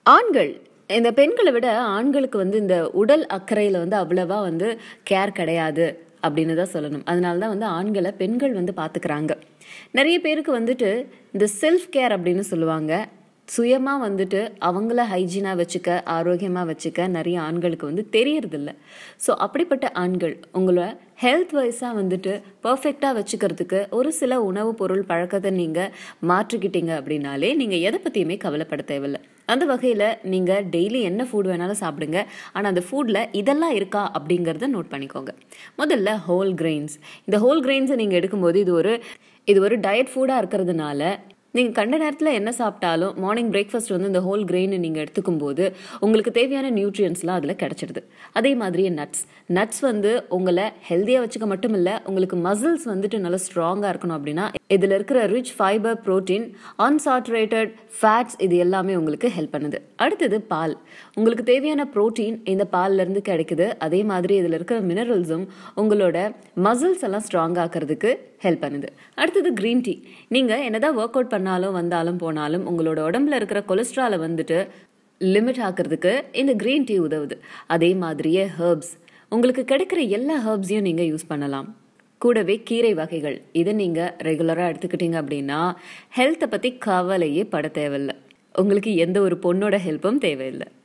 ஆண்கள் இந்த பெண்களை விட ஆண்களுக்கு வந்து இந்த உடல் அக்கறையில் வந்து அவ்வளவா வந்து கேர் கிடையாது அப்படின்னு தான் சொல்லணும் அதனால தான் வந்து ஆண்களை பெண்கள் வந்து பார்த்துக்கிறாங்க நிறைய பேருக்கு வந்துட்டு இந்த செல்ஃப் கேர் அப்படின்னு சொல்லுவாங்க சுயமாக வந்துட்டு அவங்கள ஹைஜீனாக வச்சுக்க ஆரோக்கியமாக வச்சுக்க நிறைய ஆண்களுக்கு வந்து தெரியறதில்ல ஸோ அப்படிப்பட்ட ஆண்கள் உங்களை ஹெல்த் வைஸாக வந்துட்டு பர்ஃபெக்டாக வச்சுக்கிறதுக்கு ஒரு சில உணவுப் பொருள் பழக்கத்தை நீங்கள் மாற்றிக்கிட்டீங்க அப்படின்னாலே நீங்கள் எதை பற்றியுமே கவலைப்பட தேவையில்லை அந்த வகையில் நீங்கள் டெய்லி என்ன ஃபுட் வேணாலும் சாப்பிடுங்க ஆனால் அந்த ஃபுட்டில் இதெல்லாம் இருக்கா அப்படிங்கிறத நோட் பண்ணிக்கோங்க முதல்ல ஹோல் கிரெயின்ஸ் இந்த ஹோல் கிரெயின்ஸை நீங்கள் எடுக்கும்போது இது ஒரு இது ஒரு டயட் ஃபுட்டாக இருக்கிறதுனால நீங்கள் கண்ட நேரத்தில் என்ன சாப்பிட்டாலும் மார்னிங் பிரேக்ஃபாஸ்ட் வந்து இந்த ஹோல் கிரெயின் நீங்கள் எடுத்துக்கும் போது உங்களுக்கு தேவையான நியூட்ரியன்ஸ்லாம் அதில் கிடச்சிடுது அதே மாதிரியே நட்ஸ் நட்ஸ் வந்து உங்களை ஹெல்த்தியாக வச்சுக்க மட்டும் இல்லை உங்களுக்கு மசில்ஸ் வந்துட்டு நல்லா ஸ்ட்ராங்காக இருக்கணும் அப்படின்னா இதில் இருக்கிற rich fibre protein unsaturated fats இது எல்லாமே உங்களுக்கு ஹெல்ப் பண்ணுது அடுத்தது பால் உங்களுக்கு தேவையான ப்ரோட்டீன் இந்த பால்லேருந்து கிடைக்குது அதே மாதிரி இதில் இருக்கிற மினரல்ஸும் உங்களோட மசில்ஸ் எல்லாம் ஸ்ட்ராங் ஆக்கிறதுக்கு ஹெல்ப் பண்ணுது அடுத்தது க்ரீன் டீ நீங்கள் என்னதான் ஒர்க் அவுட் பண்ணாலும் வந்தாலும் போனாலும் உங்களோட உடம்புல இருக்கிற கொலஸ்ட்ராலை வந்துட்டு லிமிட் ஆக்கிறதுக்கு இந்த க்ரீன் டீ உதவுது அதே மாதிரியே ஹர்ப்ஸ் உங்களுக்கு கிடைக்கிற எல்லா ஹர்ப்ஸையும் நீங்கள் யூஸ் பண்ணலாம் கூடவே கீரை வகைகள் இதை நீங்கள் ரெகுலராக எடுத்துக்கிட்டீங்க அப்படின்னா ஹெல்த்தை பற்றி கவலையே பட தேவையில்லை உங்களுக்கு எந்த ஒரு பொண்ணோட ஹெல்ப்பும் தேவையில்லை